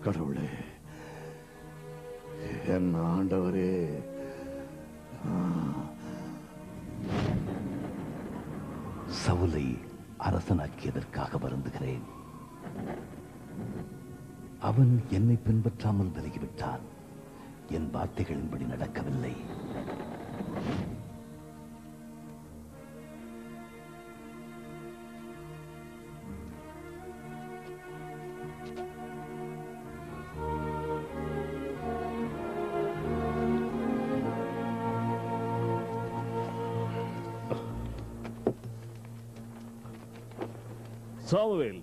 கடவுளே என் ஆண்டவரே சவுலை அரசனாக்கியதற்காக வருந்துகிறேன் அவன் என்னை பின்பற்றாமல் விலகிவிட்டான் என் வார்த்தைகளின்படி நடக்கவில்லை சாமுவேல்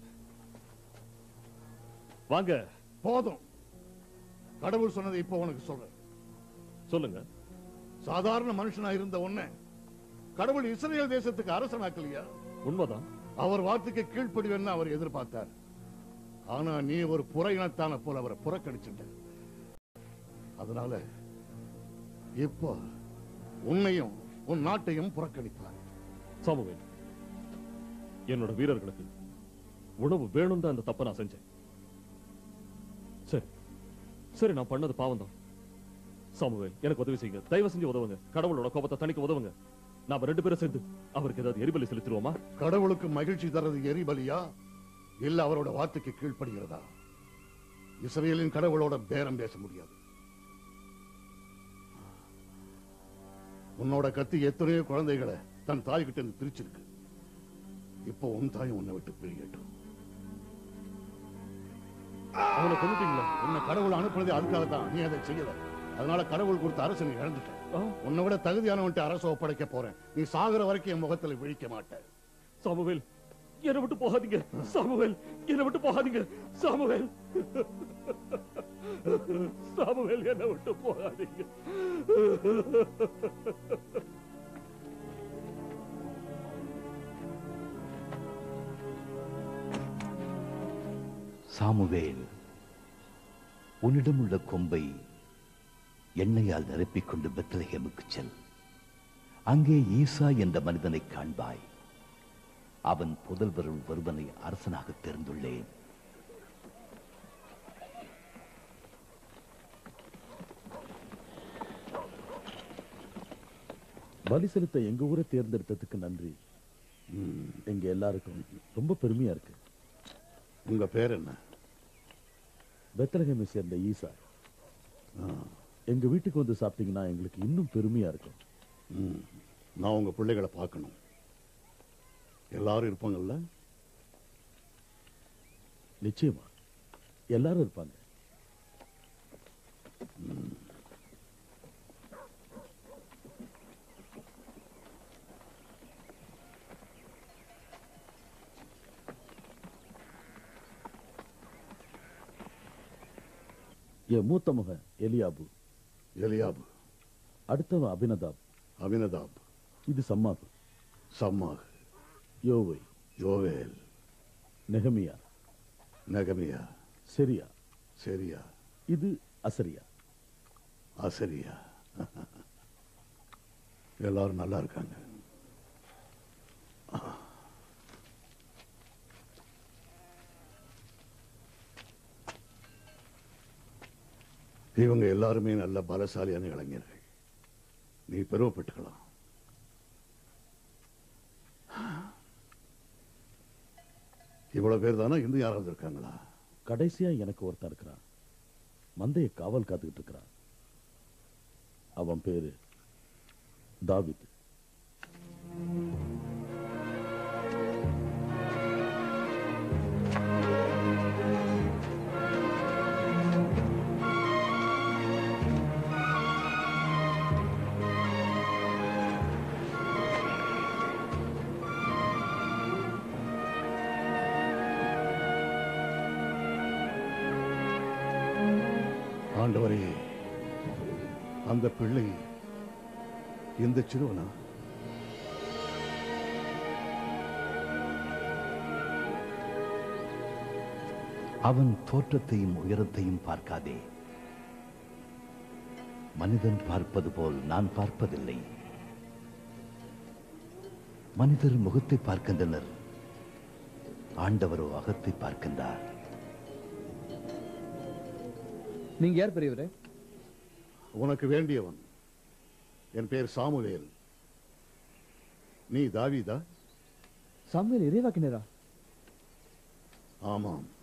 வாங்க போதும் கடவுள் சொன்னதை இப்போ உனக்கு சொல்றேன் சொல்லுங்க சாதாரண மனுஷனா இருந்த உன்னை கடவுள் இஸ்ரேல் தேசத்துக்கு அரசனாக்கலையா உண்மைதான் அவர் வார்த்தைக்கு கீழ்ப்படிவேன்னு அவர் எதிர்பார்த்தார் ஆனா நீ ஒரு புற இனத்தான போல அவரை புறக்கணிச்சுட்ட அதனால இப்போ உன்னையும் உன் நாட்டையும் புறக்கணிப்பார் சாமுவேல் என்னோட வீரர்களுக்கு உணவு வேணும் தான் அந்த தப்பை நான் செஞ்சேன் சரி சரி நான் பண்ணது பாவம் தான் சாமுவேல் எனக்கு உதவி செய்யுங்க தயவு செஞ்சு உதவுங்க கடவுளோட கோபத்தை தணிக்க உதவுங்க நாம ரெண்டு பேரும் சேர்ந்து அவருக்கு ஏதாவது எரிபலி செலுத்திடுவோமா கடவுளுக்கு மகிழ்ச்சி தரது எரிபலியா இல்ல அவரோட வார்த்தைக்கு கீழ்ப்படுகிறதா இஸ்ரேலின் கடவுளோட பேரம் பேச முடியாது உன்னோட கத்தி எத்தனையோ குழந்தைகளை தன் தாய்கிட்ட இருந்து பிரிச்சிருக்கு இப்போ உன் தாய் உன்னை விட்டு பிரியட்டும் அவனை கொண்டுட்டீங்களா உன்னை கடவுள் அனுப்புனதே அதுக்காக தான் நீ அதை செய்யல அதனால கடவுள் கொடுத்த அரசு நீ இழந்துட்ட உன்னை விட தகுதியானவன்ட்டு அரசு ஒப்படைக்க போறேன் நீ சாகுற வரைக்கும் என் முகத்துல விழிக்க மாட்ட சாமுவேல் என்னை விட்டு போகாதீங்க சாமுவேல் என்னை விட்டு போகாதீங்க சாமுவேல் சாமுவேல் என்னை விட்டு போகாதீங்க சாமுவேல் உன்னிடமுள்ள கொம்பை எண்ணெயால் நிரப்பிக் கொண்டு பெத்லஹேமுக்கு செல் அங்கே ஈசா என்ற மனிதனை காண்பாய் அவன் புதல்வருள் ஒருவனை அரசனாக தெரிந்துள்ளேன் பலி செலுத்த எங்க ஊரை தேர்ந்தெடுத்ததுக்கு நன்றி எங்க எல்லாருக்கும் ரொம்ப பெருமையா இருக்கு உங்க பேர் என்ன பெத்தலகமை சேர்ந்த ஈசா எங்க வீட்டுக்கு வந்து சாப்பிட்டீங்கன்னா எங்களுக்கு இன்னும் பெருமையா இருக்கும் ம். நான் உங்க பிள்ளைகளை பார்க்கணும் எல்லாரும் இருப்பாங்கல்ல நிச்சயமா எல்லாரும் இருப்பாங்க என் மூத்த மகன் எலியாபு எலியாபு அடுத்தவன் அபினதாப் அபினதாப் இது சம்மாகு சம்மாக் யோவை யோவேல் நெகமியா நெகமியா செரியா சரியா இது அசரியா அசரியா எல்லாரும் நல்லா இருக்காங்க இவங்க எல்லாருமே நல்ல பலசாலியான இளைஞர்கள் நீ பெருமைப்பட்டுக்கலாம் இவ்வளவு பேர் தானே இன்னும் யாராவது இருக்காங்களா கடைசியா எனக்கு ஒருத்தன் இருக்கிறான் மந்தைய காவல் காத்துக்கிட்டு இருக்கிறான் அவன் பேரு தாவித் ஆண்டவரே அந்த பிள்ளை இந்த சிறுவனா அவன் தோற்றத்தையும் உயரத்தையும் பார்க்காதே மனிதன் பார்ப்பது போல் நான் பார்ப்பதில்லை மனிதர் முகத்தை பார்க்கின்றனர் ஆண்டவரோ அகத்தை பார்க்கின்றார் நீங்க யார் பெரியவரே உனக்கு வேண்டியவன் என் பேர் சாமுவேல் நீ தாவீதா சாமுவேல் இறைவாக்கினரா ஆமாம்